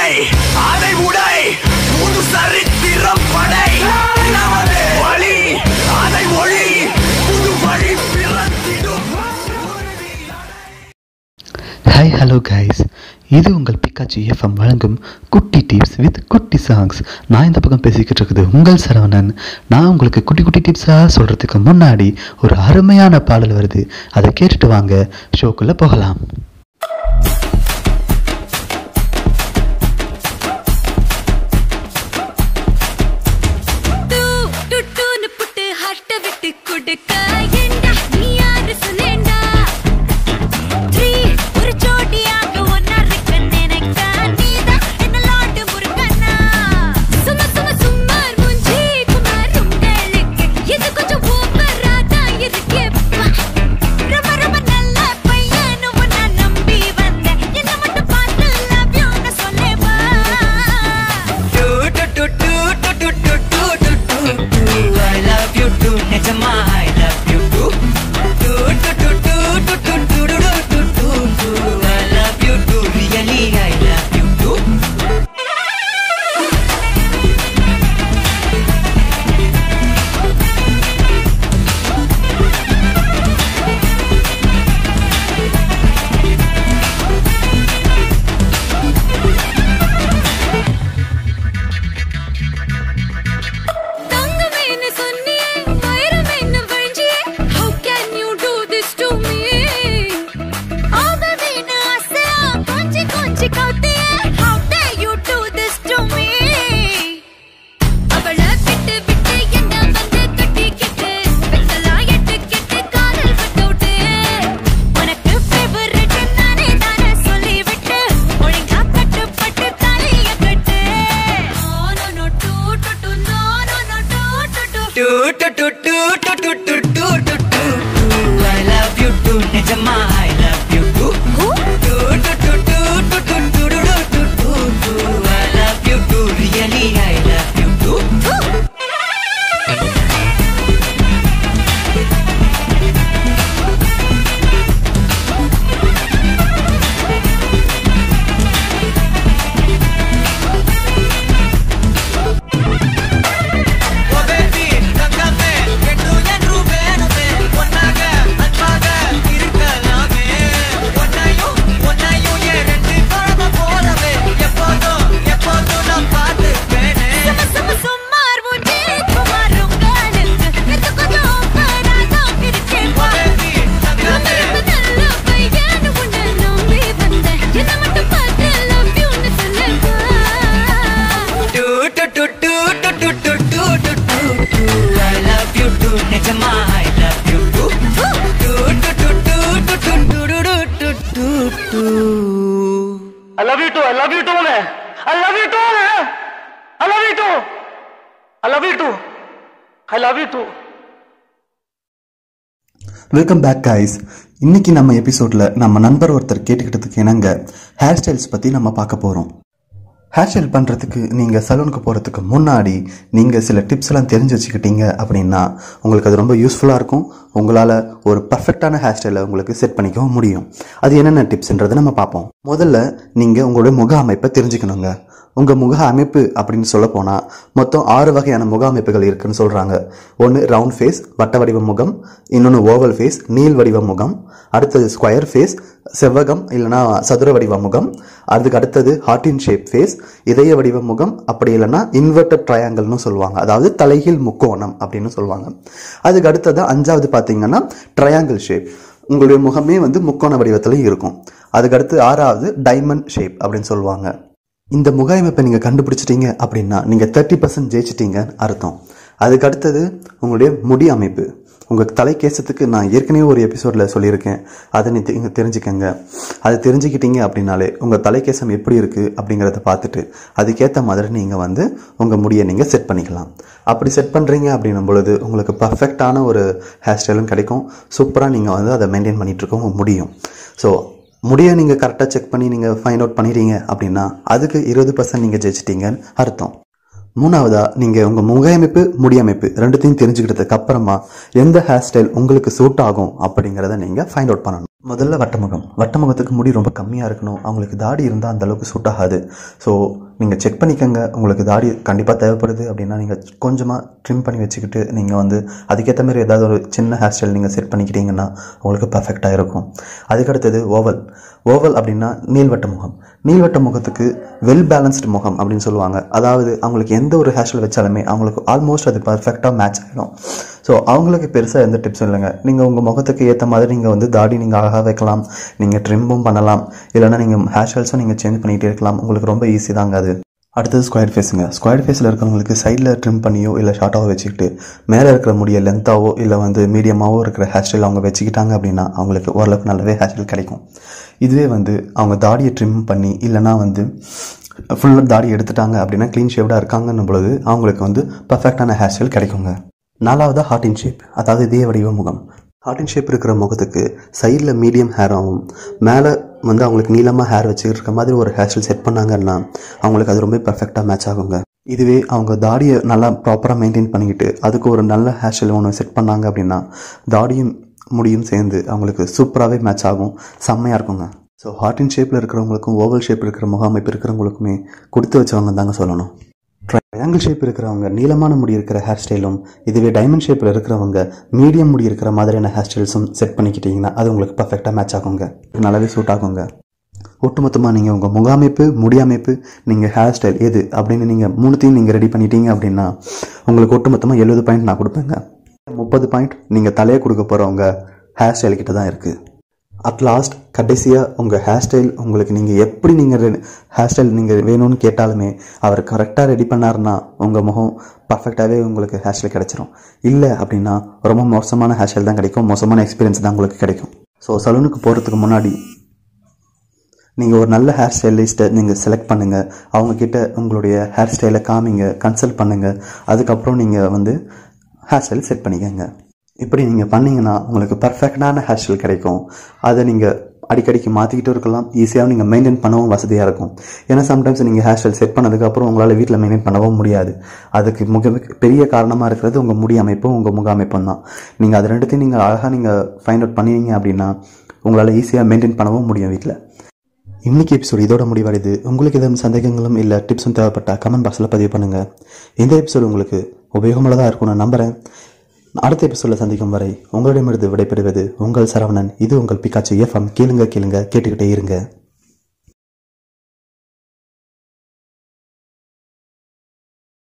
நடை அதை உடை புது சரித்திரம் படை நமது வழி அதை ஒளி புது வழி பிறந்திடும் ஹாய் ஹலோ கைஸ் இது உங்கள் பிக்காச்சி எஃப்எம் வழங்கும் குட்டி டிப்ஸ் வித் குட்டி சாங்ஸ் நான் இந்த பக்கம் பேசிக்கிட்டு இருக்குது உங்கள் சரவணன் நான் உங்களுக்கு குட்டி குட்டி டிப்ஸாக சொல்கிறதுக்கு முன்னாடி ஒரு அருமையான பாடல் வருது அதை கேட்டுட்டு வாங்க ஷோக்குள்ளே போகலாம் டூ டூ டூன்னு புட்டு ஹார்ட்ட விட்டு கொடுக்க ஏண்டா நீ யாரு சொல்லேண்டா த்ரீ ஒரு ஜோடியாக ஒன்னா இருக்க நினைக்க நீதான் என்ன லாட்டு முருகனா சும்மா சும்மா சும்மார் மூஞ்சி குமார் உங்களுக்கு இது கொஞ்சம் ஓவரா தான் இருக்கே பா. ரொம்ப ரொம்ப நல்ல பையனு உன்னை நம்பி வந்தேன் என்ன மட்டும் பார்த்து love you-ன்னு சொல்லேவா I love you too, நிஜமா I love you too. Do, do, do, do, do, do, do, do, do, do, do, do. I love you too, really I love you too. தங்கமேன்னு சொன்னியே வைரமேன்னு வழிஞ்சியே How can you do this to me? ஆகவேன்னு ஆசையா கொஞ்சி கொஞ்சி கவுத்தியே How dare you do this to me? அவள விட்டு விட்டு என்ன வந்து கட்டிக்கிட்டு பெத்தலா எட்டுக்கிட்டு காதல் விட்டு உனக்கு ஃபேவரட் நானே தானே சொல்லிவிட்டு ஒழுங்கா கட்டுப்பட்டு தலைய கட்டு No, no, no, do, do, do, no, no, no, do, do, do. Do, do, do, do, do, do, do, do, do, do, do. I love you too, நிஜமா I love you too. Who? Do, do, do, do, do, do, do, do, do, do, do. I love you too, really I love you too. Oh baby தங்கமே எட்டு என்று வேணுமே ஒன்னாக அன்பாக இருக்கலாமே ஒன்னையும் ஒன்னையும் என் ரெண்டு குழந்தை போலவே எப்போதும் எப்போதும் நான் பார்த்துப்பேனே சும்மா சும்மா சும்மார் மூஞ்சி குமார் உங்களுக்கு இது கொஞ்சம் ஓவராதான் இருக்கே ஓ பா. பேபி ரொம்ப தங்கமே ரொம்ப நல்ல பையனு உன்னை நம்பி வந்தேன். என்னை மட்டும் பார்த்து love you-ன்னு சொல்லுங்க. டு டு டு டு டு டு டு டு டு டு டு I love you too நிஜமா I love you too டு டு டு டு டு டு டு டு டு டு டு I love you too. I love you too, man. I love you too, man. I love you too. I love you too. I love you too. Welcome back guys இன்னைக்கு நம்ம எபிசோடில் நம்ம நண்பர் ஒருத்தர் கேட்டுக்கிட்டதுக்கு இணங்க ஹேர் ஸ்டைல்ஸ் பற்றி நம்ம பார்க்க போகிறோம் ஹேர் ஸ்டைல் பண்ணுறதுக்கு நீங்கள் சலூனுக்கு போகிறதுக்கு முன்னாடி நீங்கள் சில டிப்ஸ் எல்லாம் தெரிஞ்சு வச்சுக்கிட்டீங்க அப்படின்னா உங்களுக்கு அது ரொம்ப யூஸ்ஃபுல்லாக இருக்கும் உங்களால் ஒரு பர்ஃபெக்டான ஹேர் ஸ்டைலை உங்களுக்கு செட் பண்ணிக்கவும் முடியும் அது என்னென்ன டிப்ஸ்ன்றதை நம்ம பார்ப்போம் முதல்ல நீங்கள் உங்களுடைய முக அமைப்பை தெரிஞ்சுக்கணுங்க உங்கள் முக அமைப்பு அப்படின்னு சொல்ல போனால் மொத்தம் ஆறு வகையான முக அமைப்புகள் இருக்குன்னு சொல்கிறாங்க ஒன்று ரவுண்ட் ஃபேஸ் வட்ட வடிவ முகம் இன்னொன்று ஓவல் ஃபேஸ் நீள் வடிவ முகம் அடுத்தது ஸ்கொயர் ஃபேஸ் செவ்வகம் இல்லைன்னா சதுர வடிவ முகம் அதுக்கு அடுத்தது ஹார்டின் ஷேப் ஃபேஸ் இதய வடிவ முகம் அப்படி இல்லைன்னா இன்வெர்டட் ட்ரையாங்கிள்னு சொல்லுவாங்க அதாவது தலைகீழ் முக்கோணம் அப்படின்னு சொல்லுவாங்க அதுக்கு அடுத்தது அஞ்சாவது பார்த்தீங்கன்னா ட்ரையாங்கிள் ஷேப் உங்களுடைய முகமே வந்து முக்கோண வடிவத்தில் இருக்கும் அதுக்கடுத்து ஆறாவது டைமண்ட் ஷேப் அப்படின்னு சொல்லுவாங்க இந்த முக அமைப்பை நீங்கள் கண்டுபிடிச்சிட்டீங்க அப்படின்னா நீங்கள் தேர்ட்டி பர்சன்ட் ஜெயிச்சிட்டீங்கன்னு அர்த்தம் அதுக்கு அடுத்தது உங்களுடைய முடி அமைப்பு உங்கள் தலைக்கேசத்துக்கு நான் ஏற்கனவே ஒரு எபிசோடில் சொல்லியிருக்கேன் அதை நீ தெ- தெரிஞ்சுக்கங்க அது தெரிஞ்சுக்கிட்டீங்க அப்படின்னாலே உங்கள் தலைக்கேசம் எப்படி இருக்குது அப்படிங்கிறத பார்த்துட்டு அதுக்கேற்ற மாதிரி நீங்கள் வந்து உங்கள் முடியை நீங்கள் செட் பண்ணிக்கலாம் அப்படி செட் பண்ணுறீங்க அப்படின்னும் பொழுது உங்களுக்கு பர்ஃபெக்டான ஒரு ஹேர் ஸ்டைலும் கிடைக்கும் சூப்பராக நீங்கள் வந்து அதை மெயின்டைன் பண்ணிட்டு இருக்க முடியும் ஸோ முடியை நீங்கள் கரெக்டாக செக் பண்ணி நீங்கள் ஃபைண்ட் அவுட் பண்ணிட்டீங்க அப்படின்னா அதுக்கு இருபது பர்சன்ட் நீங்கள் ஜெயிச்சிட்டீங்கன்னு அர்த்தம் மூணாவதா நீங்கள் உங்கள் முகையமைப்பு முடியமைப்பு ரெண்டுத்தையும் தெரிஞ்சுக்கிட்டதுக்கு அப்புறமா எந்த ஹேர் ஸ்டைல் உங்களுக்கு சூட் ஆகும் அப்படிங்கிறத நீங்கள் ஃபைண்ட் அவுட் பண்ணணும் முதல்ல வட்டமுகம் வட்டமுகத்துக்கு முடி ரொம்ப கம்மியாக இருக்கணும் அவங்களுக்கு தாடி இருந்தால் அந்த அளவுக்கு சூட் ஆகாது ஸோ நீங்கள் செக் பண்ணிக்கோங்க உங்களுக்கு தாடி கண்டிப்பாக தேவைப்படுது அப்படின்னா நீங்கள் கொஞ்சமாக ட்ரிம் பண்ணி வச்சுக்கிட்டு நீங்கள் வந்து அதுக்கேற்ற மாதிரி ஏதாவது ஒரு சின்ன ஹேர் ஸ்டைல் நீங்கள் செட் பண்ணிக்கிட்டீங்கன்னா உங்களுக்கு பர்ஃபெக்டாக இருக்கும் அதுக்கடுத்தது ஓவல் ஓவல் அப்படின்னா நீள்வட்ட முகம் நீள்வட்ட முகத்துக்கு வெல் பேலன்ஸ்டு முகம் அப்படின்னு சொல்லுவாங்க அதாவது அவங்களுக்கு எந்த ஒரு ஹேர் ஸ்டைல் வச்சாலுமே அவங்களுக்கு ஆல்மோஸ்ட் அது பர்ஃபெக்டாக மேட்ச் ஆகிடும் ஸோ அவங்களுக்கு பெருசாக எந்த டிப்ஸும் இல்லைங்க நீங்கள் உங்கள் முகத்துக்கு ஏற்ற மாதிரி நீங்கள் வந்து தாடி நீங்கள் அழகாக வைக்கலாம் நீங்கள் ட்ரிம்மும் பண்ணலாம் இல்லைன்னா நீங்கள் ஹேர் ஸ்டைல்ஸும் நீங்கள் சேஞ்ச் பண்ணிகிட்டே இருக்கலாம் உங்களுக்கு ரொம்ப ஈஸி தாங்க அது அடுத்தது ஸ்கொயர் ஃபேஸுங்க ஸ்கொயர் ஃபேஸில் இருக்கிறவங்களுக்கு சைடில் ட்ரிம் பண்ணியோ இல்லை ஷார்ட்டாவோ வச்சுக்கிட்டு மேலே இருக்கிற முடியை லென்த்தாவோ இல்லை வந்து மீடியமாவோ இருக்கிற ஹேர் ஸ்டைல் அவங்க வச்சுக்கிட்டாங்க அப்படின்னா அவங்களுக்கு ஓரளவுக்கு நல்லாவே ஹேர் ஸ்டைல் கிடைக்கும் இதுவே வந்து அவங்க தாடியை ட்ரிம் பண்ணி இல்லைன்னா வந்து ஃபுல்லாக தாடி எடுத்துட்டாங்க அப்படின்னா க்ளீன் ஷேவ்டாக இருக்காங்கன்னும் பொழுது அவங்களுக்கு வந்து பர்ஃபெக்டான ஹேர் ஸ்டைல் கிடைக்குங்க நாலாவது ஹார்ட் இன் ஷேப் அதாவது இதய வடிவ முகம் ஹார்ட் இன் ஷேப் இருக்கிற முகத்துக்கு சைடில் மீடியம் ஹேராகவும் மேலே வந்து அவங்களுக்கு நீளமாக ஹேர் வச்சுக்கிட்டு இருக்க மாதிரி ஒரு ஹேர் ஸ்டைல் செட் பண்ணாங்கன்னா அவங்களுக்கு அது ரொம்ப பர்ஃபெக்டாக மேட்ச் ஆகுங்க இதுவே அவங்க தாடியை நல்லா ப்ராப்பராக மெயின்டைன் பண்ணிக்கிட்டு அதுக்கு ஒரு நல்ல ஹேர் ஸ்டைல் ஒன்று செட் பண்ணாங்க அப்படின்னா தாடியும் முடியும் சேர்ந்து அவங்களுக்கு சூப்பராகவே மேட்ச் ஆகும் செம்மையாக இருக்குங்க ஸோ ஹார்ட் இன் ஷேப்பில் இருக்கிறவங்களுக்கும் ஓவல் ஷேப் இருக்கிற முக அமைப்பு இருக்கிறவங்களுக்குமே கொடுத்து வச்சவங்க தாங்க சொல்லணும் ட்ரையாங்கிள் ஷேப் இருக்கிறவங்க நீளமான முடி இருக்கிற ஹேர் ஸ்டைலும் இதுவே டைமண்ட் ஷேப்பில் இருக்கிறவங்க மீடியம் முடி இருக்கிற மாதிரியான ஹேர் ஸ்டைல்ஸும் செட் பண்ணிக்கிட்டீங்கன்னா அது உங்களுக்கு பர்ஃபெக்டாக மேட்ச் ஆகுங்க நல்லாவே சூட் ஆகுங்க ஒட்டுமொத்தமாக நீங்கள் உங்கள் முகாமைப்பு முடியமைப்பு நீங்கள் ஹேர் ஸ்டைல் எது அப்படின்னு நீங்கள் மூணுத்தையும் நீங்கள் ரெடி பண்ணிட்டீங்க அப்படின்னா உங்களுக்கு ஒட்டுமொத்தமாக எழுபது பாயிண்ட் நான் கொடுப்பேங்க முப்பது பாயிண்ட் நீங்கள் தலையை கொடுக்க போகிறவங்க ஹேர் ஸ்டைல் கிட்ட தான் இருக்குது அட் லாஸ்ட் கடைசியாக உங்கள் ஹேர் ஸ்டைல் உங்களுக்கு நீங்கள் எப்படி நீங்கள் ஹேர் ஸ்டைல் நீங்கள் வேணும்னு கேட்டாலுமே அவர் கரெக்டாக ரெடி பண்ணாருன்னா உங்கள் முகம் பர்ஃபெக்டாகவே உங்களுக்கு ஹேர் ஸ்டைல் கிடைச்சிரும் இல்லை அப்படின்னா ரொம்ப மோசமான ஹேர் ஸ்டைல் தான் கிடைக்கும் மோசமான எக்ஸ்பீரியன்ஸ் தான் உங்களுக்கு கிடைக்கும் ஸோ சலூனுக்கு போகிறதுக்கு முன்னாடி நீங்கள் ஒரு நல்ல ஹேர் ஸ்டைலிஸ்ட்டை நீங்கள் செலக்ட் பண்ணுங்கள் அவங்கக்கிட்ட உங்களுடைய ஹேர் ஸ்டைலை காமிங்க கன்சல்ட் பண்ணுங்கள் அதுக்கப்புறம் நீங்கள் வந்து ஹேர் ஸ்டைல் செட் பண்ணிக்கோங்க இப்படி நீங்கள் பண்ணீங்கன்னா உங்களுக்கு பர்ஃபெக்டான ஹேர் ஸ்டைல் கிடைக்கும் அதை நீங்கள் அடிக்கடிக்கு மாற்றிக்கிட்டும் இருக்கலாம் ஈஸியாக நீங்கள் மெயின்டைன் பண்ணவும் வசதியாக இருக்கும் ஏன்னா சம்டைம்ஸ் நீங்கள் ஹேர் ஸ்டைல் செட் பண்ணதுக்கப்புறம் உங்களால் வீட்டில் மெயின்டைன் பண்ணவும் முடியாது அதுக்கு முக பெரிய காரணமாக இருக்கிறது உங்கள் முடி அமைப்பும் உங்கள் முக அமைப்பும் தான் நீங்கள் அது ரெண்டுத்தையும் நீங்கள் அழகாக நீங்கள் ஃபைண்ட் அவுட் பண்ணுவீங்க அப்படின்னா உங்களால் ஈஸியாக மெயின்டைன் பண்ணவும் முடியும் வீட்டில் இன்னைக்கு எபிசோட் இதோட முடிவடைது உங்களுக்கு எதுவும் சந்தேகங்களும் இல்லை டிப்ஸும் தேவைப்பட்டா கமெண்ட் பாக்ஸில் பதிவு பண்ணுங்கள் இந்த எபிசோட் உங்களுக்கு உபயோகமுள்ளதாக இருக்கும்னு நான் நம்புகிறேன் அடுத்த எபிசோடில் சந்திக்கும் வரை உங்களிடமிருந்து விடைபெறுவது உங்கள் சரவணன் இது உங்கள் பிக்காச்சி எஃப்எம் கேளுங்க கேளுங்க கேட்டுக்கிட்டே இருங்க